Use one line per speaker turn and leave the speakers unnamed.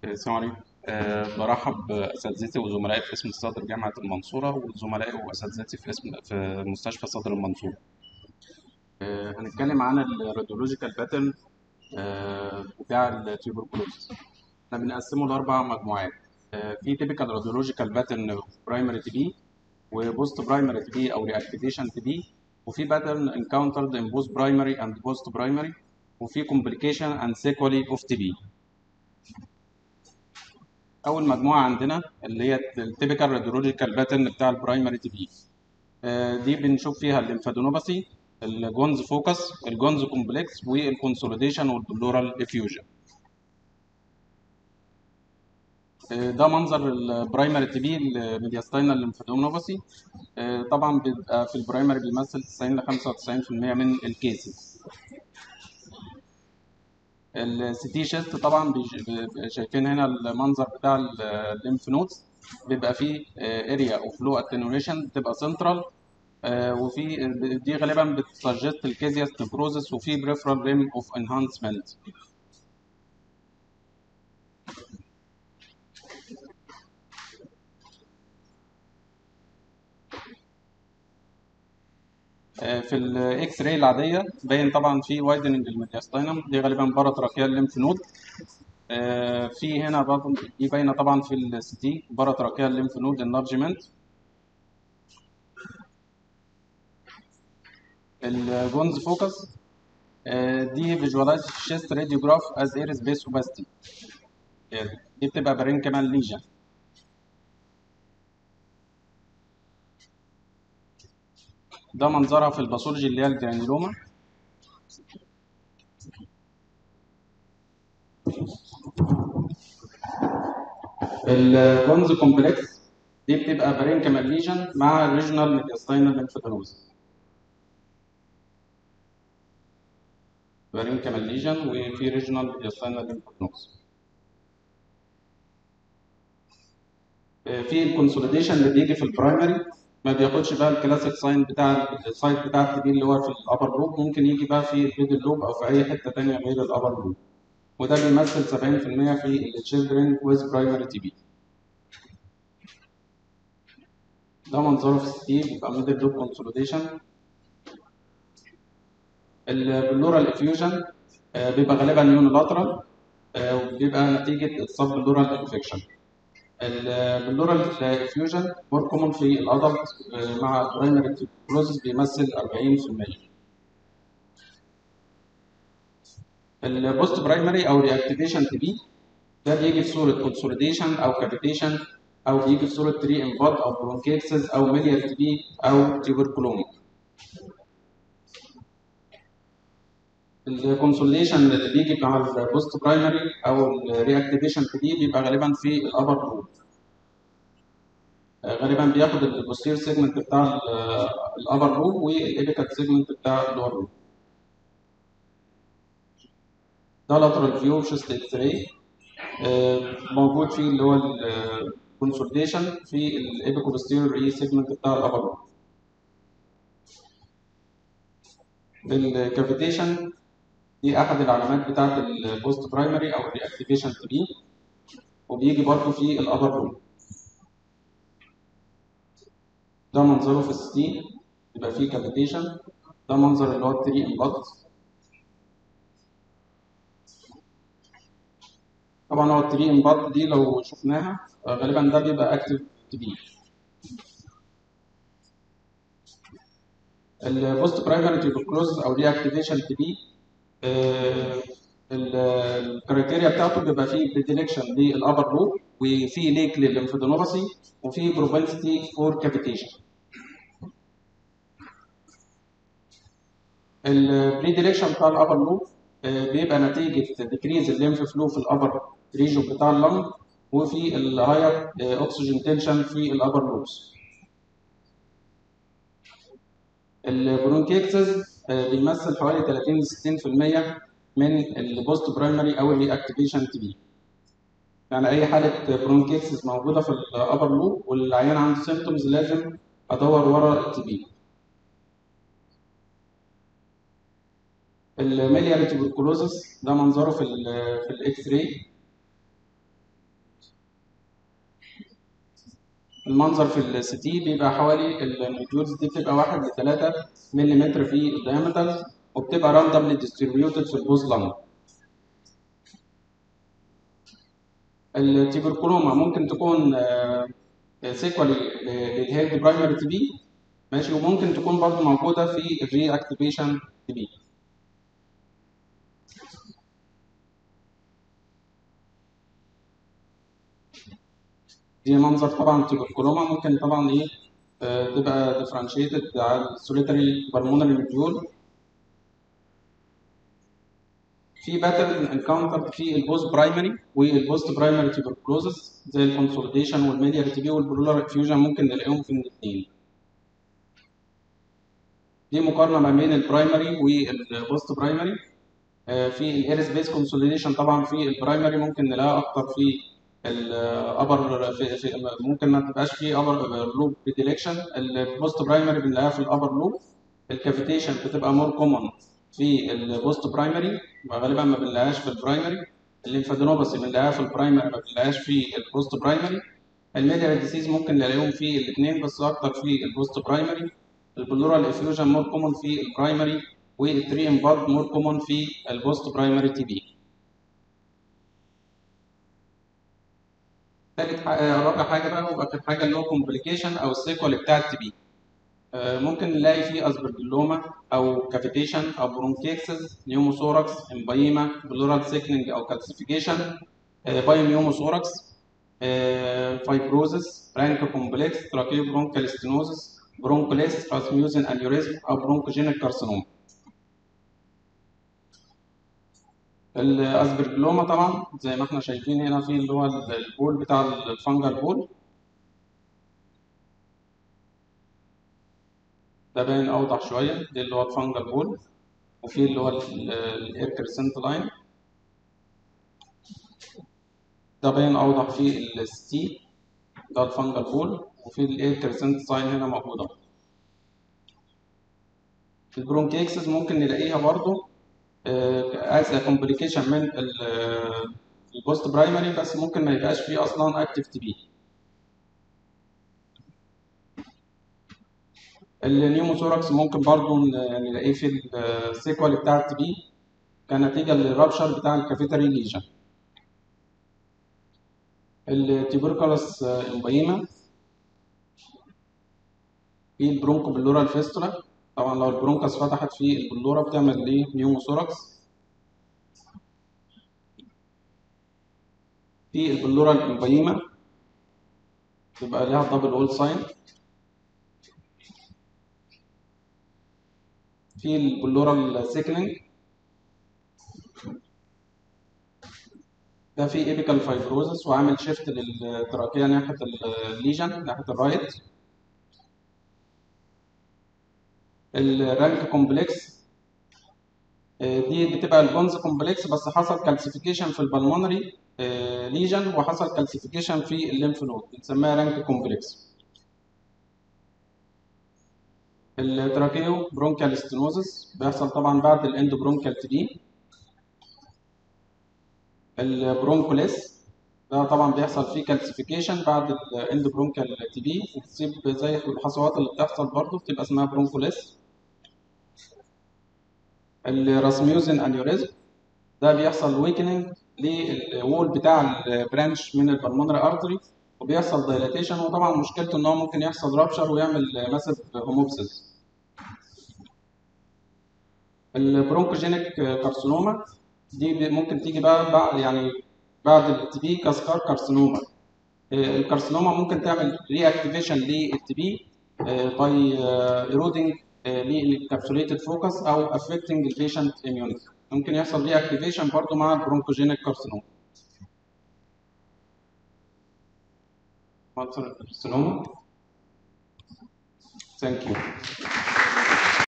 السلام عليكم أه برحب بأساتذتي وزملائي في قسم الصدر جامعة المنصورة وزملائي وأساتذتي في قسم في مستشفى صدر المنصورة. أه هنتكلم عن الراديولوجيكال باترن أه بتاع التيوبركلوز. احنا بنقسمه لأربع مجموعات. أه في تيبيكال راديولوجيكال باترن برايمري تي بي وبوست برايمري تي بي أو رياكتيفيشن تي بي وفي باترن انكاونترد ان بوست برايمري اند بوست برايمري وفي كومبليكيشن اند سيكولي اوف تي بي. اول مجموعه عندنا اللي هي التيبيكال راديولوجيكال باترن بتاع البرايمري تي بي دي بنشوف فيها الليمفادينوباثي الجونز فوكس الجونز كومبلكس والكونسوليديشن والبلورال افيوجن ده منظر البرايمري تي بي الميدياستاينال ليمفادينوباثي طبعا بيبقى في البرايمري بيمثل 90 ل 95% من الكيسز السي تي شيست طبعا شايفين هنا المنظر بتاع الليمف نودز بيبقى فيه اريا اوف لو اتنيويشن بتبقى سنترال وفي دي غالبا بتسجست الكيزياس نيكروزس وفي بريفرال ريم اوف انهانسمنت في الاكس راي العاديه باين طبعا في وايدنج الميدياستاينم دي غالبا باراتراكيال ليمف نود في هنا برضه دي باينه طبعا في السي تي باراتراكيال ليمف نود انلارجمنت الجونز فوكس دي فيجوالايز شيست راديوجراف از اير سبيس اوباستي دي بتبقى بارين كمان ليجن ده منظرها في الباثولوجي اللي هي الجرانيلوما الجونز كومبلكس دي بتبقى بارينكمال ليجن مع الريجنال ميدياستاينال ليمفادينوز بارينكمال ليجن وفي ريجنال ميدياستاينال ليمفادينوز في الكونسوليديشن اللي بيجي في البرايمري ما بياخدش بقى الكلاسيك ساين بتاع السايت بتاع التي بي اللي هو في الابر لوب ممكن يجي بقى في الميدل لوب او في اي حته ثانيه غير الابر لوب وده بيمثل 70% في التشيلدرن ويز برايمري تي بي ده منظره في السي بيبقى ميدل لوب كونسوليديشن البلورال افيوجن بيبقى غالبا يونيلاترال وبيبقى نتيجه السب بلورال انفكشن البلورال افيوجن مور كومن في الادلت مع برايمري تيبروزس بيمثل 40% البوست برايمري او رياكتيفيشن تي بي ده بيجي في صوره كونسوليديشن او كابيتيشن او بيجي في صوره تري انفاد او برونكيتسز او ميليال تي بي او تيوبركلوميك الكونسوليشن اللي بيجي مع البوست برايمري او الرياكتيفيشن تي بي بيبقى غالبا في الابر لوب غالبا بياخد البوستير سيجمنت بتاع الابر لوب والابيكال سيجمنت بتاع اللور لوب ده لاترال فيو شيست اكس راي موجود فيه اللي هو الكونسوليشن في الابيكوبوستير ري سيجمنت بتاع الابر لوب الكافيتيشن دي احد العلامات بتاعت البوست برايمري او الرياكتيفيشن تي بي وبيجي برضه في الابر لوب ده منظره في السي يبقى فيه كافيتيشن ده منظر اللي هو التري امباكت طبعا هو التري امباكت دي لو شفناها غالبا ده بيبقى اكتف تي بي البوست برايمري تيوبركلوز او ري اكتيفيشن تي بي الكرايتيريا بتاعته بيبقى فيه بريديلكشن للابر لوب وفي ليك للليمفادينوباثي وفي بروبنسيتي فور كافيتيشن البريديلكشن بتاع الابر لوب بيبقى نتيجه ديكريز الليمف فلو في الابر ريجون بتاع اللنج وفي الهاير اوكسجين تنشن في الابر لوبس البرونكيكسز بيمثل حوالي 30 ل 60% من البوست برايمري او الري اكتيفيشن تي بي يعني اي حاله برونكيكسز موجوده في الابر لوب والعيان عنده سيمتومز لازم ادور ورا التي بي الميلياري تيبركلوزس ده منظره في ال في الاكس راي المنظر في السي تي بيبقى حوالي النوديولز دي بتبقى 1 ل 3 ملم في الدايمتر وبتبقى راندملي ديستريبيوتد في البوز لانج التيبركلوما ممكن تكون سيكوالي للهيد برايمري تي بي ماشي وممكن تكون برضو موجوده في الري اكتيفيشن تي بي دي منظر طبعا التيبركلوما ممكن طبعا ايه آه، تبقى ديفرنشيتد على السوليتري بالمونري نوديول في باترن انكاونتر في البوست برايمري والبوست برايمري تيبركلوزس زي الكونسوليديشن والميديا تي بي والبرولار فيوجن ممكن نلاقيهم في الاثنين دي مقارنه ما بين البرايمري والبوست برايمري آه، في الاير سبيس كونسوليديشن طبعا في البرايمري ممكن نلاقيها اكتر في الابر في, في ممكن ما تبقاش في ابر لوب بريديلكشن البوست برايمري بنلاقيها في الابر لوب الكافيتيشن بتبقى مور كومن في البوست برايمري غالبا ما بنلاقيهاش في البرايمري الليمفادينوباثي بنلاقيها في البرايمري ما بنلاقيهاش في البوست برايمري الميديا ديسيز ممكن نلاقيهم في الاثنين بس اكتر في البوست برايمري البلورال افيوجن مور كومن في البرايمري والتري امباد مور كومن في البوست برايمري تي بي ثالث حاجه رابع حاجه بقى واخر حاجه اللي هو كومبليكيشن او السيكوال بتاع التي بي ممكن نلاقي فيه اسبرجلوما او كافيتيشن او برونكيكسس نيوموثوركس امبايما بلورال سيكنينج او كالسيفيكيشن بايوميوموثوركس فايبروزس برانك كومبلكس تراكيو برونكال ستينوزس برونكوليس ترانسميوزن انيوريزم او برونكوجينيك كارسينوما الاسبرجلوما طبعا زي ما احنا شايفين هنا في اللي هو البول بتاع الفنجر بول ده باين اوضح شويه ده اللي هو الفنجر بول وفي اللي هو الاير كريسنت لاين ده باين اوضح في الستي ده الفنجر بول وفي الاير كريسنت ساين هنا موجوده البرونكيكسس ممكن نلاقيها برضو از كومبليكيشن من البوست برايمري بس ممكن ما يبقاش فيه اصلا اكتف تي بي النيوموثوركس ممكن برضو نلاقيه في السيكوال بتاع التي بي كنتيجه للرابشر بتاع الكافيتري ليجن التيبركلس امبايما في البرونكو بلورال فيستولا طبعا لو البرونكس فتحت في البلوره بتعمل ايه نيوموثوركس في البلوره الامبايما بيبقى ليها دبل اول ساين في البلورال سيكلينج ده في ايبيكال فايبروزس وعامل شيفت للتراكيه ناحيه الليجن ناحيه الرايت الرانك كومبلكس دي بتبقى البونز كومبلكس بس حصل كالسيفيكيشن في البلمونري ليجن وحصل كالسيفيكيشن في الليمف نود بنسميها رانك كومبلكس التراكيو برونكال ستينوزس بيحصل طبعا بعد الاند برونكال تي بي البرونكوليس ده طبعا بيحصل فيه كالسيفيكيشن بعد الاند برونكال تي بي وبتسيب زي الحصوات اللي بتحصل برضه بتبقى اسمها برونكوليس الراسميوزن انيوريزم ده بيحصل ويكننج للوول بتاع البرانش من البلمونري ارتري وبيحصل دايلاتيشن وطبعا مشكلته ان هو ممكن يحصل رابشر ويعمل ماسيف هوموبسيس البرونكوجينيك كارسينوما دي ممكن تيجي بقى بعد يعني بعد التي بي كاسكار كارسينوما الكارسينوما ممكن تعمل ري اكتيفيشن للتي بي باي ايرودنج للكابسوليتد فوكس او افكتنج البيشنت اميونيتي ممكن يحصل ري اكتيفيشن برضه مع البرونكوجينيك كارسينوما Carcinoma. Thank you.